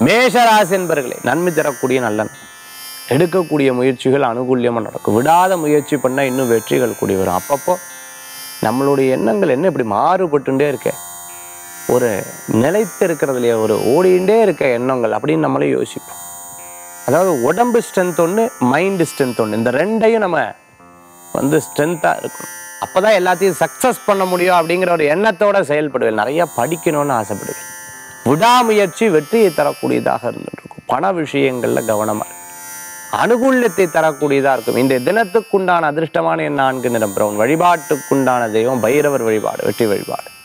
மேஷராசி என்பர்களே நன்மை தரக்கூடிய நல்ல நாள். எடுக்கக்கூடிய முயற்சிகள் அனுகூல்யமாக நடக்கும் விடாத முயற்சி பண்ணால் இன்னும் வெற்றிகள் கூடி வரும் அப்பப்போ நம்மளுடைய எண்ணங்கள் என்ன இப்படி மாறுபட்டுட்டே இருக்க ஒரு நிலைத்து இருக்கிறதுலையே ஒரு ஓடிண்டே இருக்க எண்ணங்கள் அப்படின்னு நம்மளே யோசிப்போம் அதாவது உடம்பு ஸ்ட்ரென்த் ஒன்று மைண்டு ஸ்ட்ரென்த் ஒன்று இந்த ரெண்டையும் நம்ம வந்து ஸ்ட்ரென்த்தாக இருக்கணும் அப்போ தான் எல்லாத்தையும் சக்ஸஸ் பண்ண முடியும் அப்படிங்கிற ஒரு எண்ணத்தோட செயல்படுவேன் நிறைய படிக்கணும்னு ஆசைப்படுவேன் விடாமுயற்சி வெற்றியை தரக்கூடியதாக இருந்துட்டு இருக்கும் பண விஷயங்களில் கவனமாக இருக்கும் அனுகூல்யத்தை தரக்கூடியதாக இருக்கும் இந்த தினத்துக்குண்டான அதிர்ஷ்டமான எண் நான்கு நிறம் பிரவுன் வழிபாட்டுக்குண்டான தெய்வம் பைரவர் வழிபாடு வெற்றி வழிபாடு